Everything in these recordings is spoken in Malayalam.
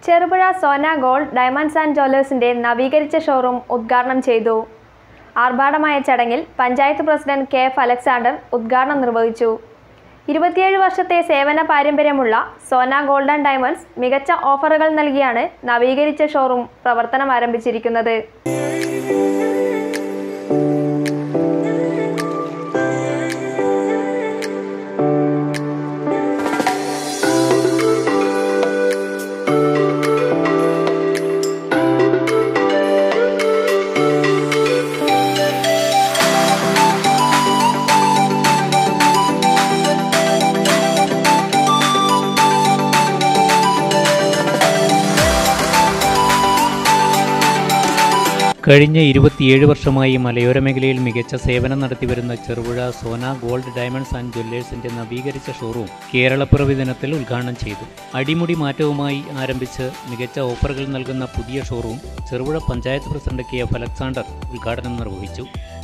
Cherupuzha Sona gold diamonds and ജ്വല്ലേഴ്സിന്റെ നവീകരിച്ച ഷോറൂം ഉദ്ഘാടനം ചെയ്തു ആർഭാടമായ ചടങ്ങിൽ panchayat president K F Alexander ഉദ്ഘാടനം നിർവഹിച്ചു ഇരുപത്തിയേഴ് വർഷത്തെ സേവന പാരമ്പര്യമുള്ള സോന ഗോൾഡ് ആൻഡ് ഡയമണ്ട്സ് മികച്ച ഓഫറുകൾ നൽകിയാണ് നവീകരിച്ച ഷോറൂം പ്രവർത്തനം ആരംഭിച്ചിരിക്കുന്നത് കഴിഞ്ഞ ഇരുപത്തിയേഴ് വർഷമായി മലയോര മേഖലയിൽ മികച്ച സേവനം നടത്തിവരുന്ന Cherupuzha Sona gold diamonds and ജ്വല്ലേഴ്സിന്റെ നവീകരിച്ച ഷോറൂം കേരളപ്പിറവി ദിനത്തിൽ ഉദ്ഘാടനം ചെയ്തു അടിമുടി മാറ്റവുമായി ആരംഭിച്ച് മികച്ച ഓഫറുകൾ നൽകുന്ന പുതിയ showroom Cherupuzha panchayat president K F Alexander ഉദ്ഘാടനം നിർവഹിച്ചു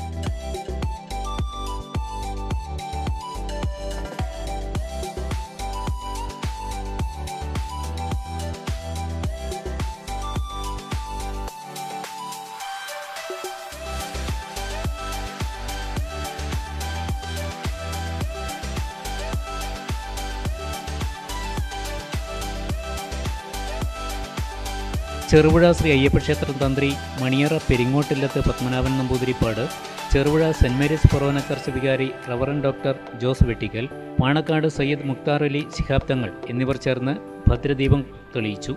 ചെറുപുഴ ശ്രീ അയ്യപ്പക്ഷേത്രം തന്ത്രി മണിയറ പെരിങ്ങോട്ടില്ലത്ത് Padmanabhan Namboothiripad Cherupuzha saint Mary's forane church വികാരി reverend doctor Jose Vettickal Panakkad Sayyid Mukhtar Ali Shihab Thangal എന്നിവർ ചേർന്ന് ഭദ്രദീപം തെളിയിച്ചു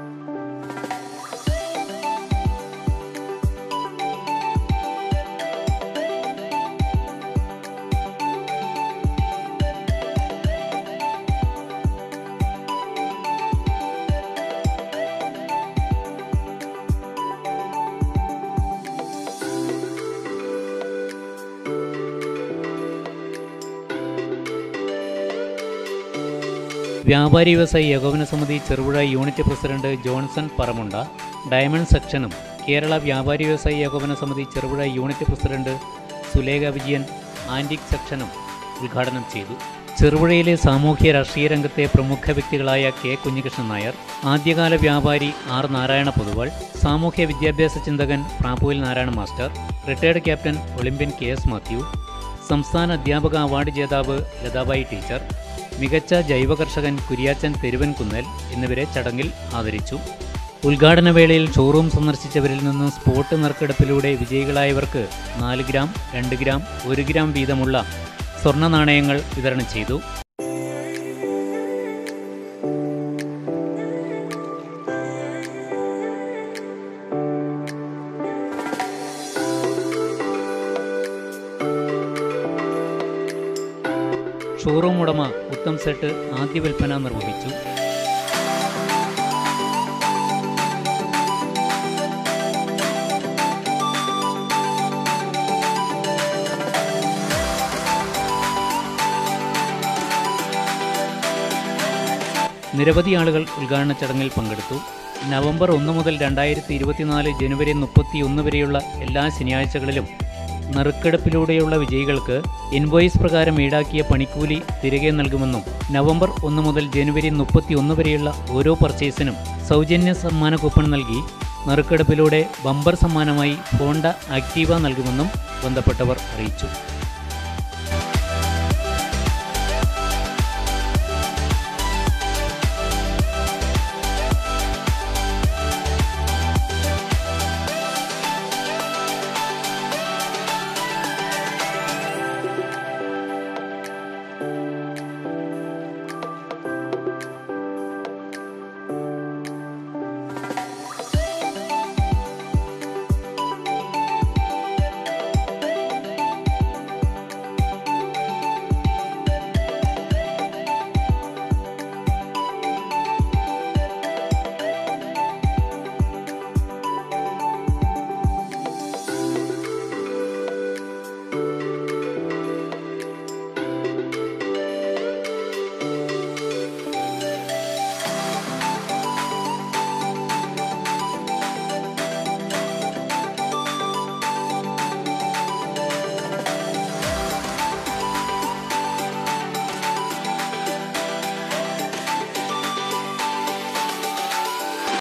വ്യാപാരി വ്യവസായി ഏകോപന സമിതി Cherupuzha unit president Johnson Paramunda diamond സെക്ഷനും കേരള വ്യാപാരി വ്യവസായി ഏകോപന സമിതി Cherupuzha unit president Sulekha Vijayan antique സെക്ഷനും ഉദ്ഘാടനം ചെയ്തു ചെറുപുഴയിലെ സാമൂഹ്യ രാഷ്ട്രീയ രംഗത്തെ പ്രമുഖ വ്യക്തികളായ കെ കുഞ്ഞികൃഷ്ണൻ നായർ ആദ്യകാല വ്യാപാരി ആർ നാരായണ പൊതുവാൾ സാമൂഹ്യ വിദ്യാഭ്യാസ ചിന്തകൻ പ്രാപ്പുവിൽ Narayana master retired captain Olympian K S Mathew സംസ്ഥാന അധ്യാപക അവാർഡ് ജേതാവ് ലതാബായി ടീച്ചർ മികച്ച ജൈവ കർഷകൻ കുര്യാച്ചൻ തെരുവൻകുന്നൽ എന്നിവരെ ചടങ്ങിൽ ആദരിച്ചു ഉദ്ഘാടന വേളയിൽ ഷോറൂം സന്ദർശിച്ചവരിൽ നിന്ന് സ്പോട്ട് നറുക്കെടുപ്പിലൂടെ വിജയികളായവർക്ക് നാല് ഗ്രാം രണ്ട് ഗ്രാം ഒരു ഗ്രാം വീതമുള്ള സ്വർണ്ണ നാണയങ്ങൾ വിതരണം ചെയ്തു ഷോറൂം ഉടമ ഉത്തം സെട്ട് ആദ്യ വിൽപ്പന നിർവഹിച്ചു നിരവധി ആളുകൾ ഉദ്ഘാടന ചടങ്ങിൽ പങ്കെടുത്തു നവംബർ ഒന്ന് മുതൽ രണ്ടായിരത്തി ഇരുപത്തിനാല് ജനുവരി മുപ്പത്തിയൊന്ന് വരെയുള്ള എല്ലാ ശനിയാഴ്ചകളിലും നറുക്കെടുപ്പിലൂടെയുള്ള വിജയികൾക്ക് ഇൻവോയ്സ് പ്രകാരം ഈടാക്കിയ പണിക്കൂലി തിരികെ നൽകുമെന്നും നവംബർ ഒന്ന് മുതൽ ജനുവരി മുപ്പത്തിയൊന്ന് വരെയുള്ള ഓരോ പർച്ചേസിനും സൗജന്യ സമ്മാന കൂപ്പൺ നൽകി നറുക്കെടുപ്പിലൂടെ ബമ്പർ സമ്മാനമായി ഹോണ്ട ആക്റ്റീവ നൽകുമെന്നും ബന്ധപ്പെട്ടവർ അറിയിച്ചു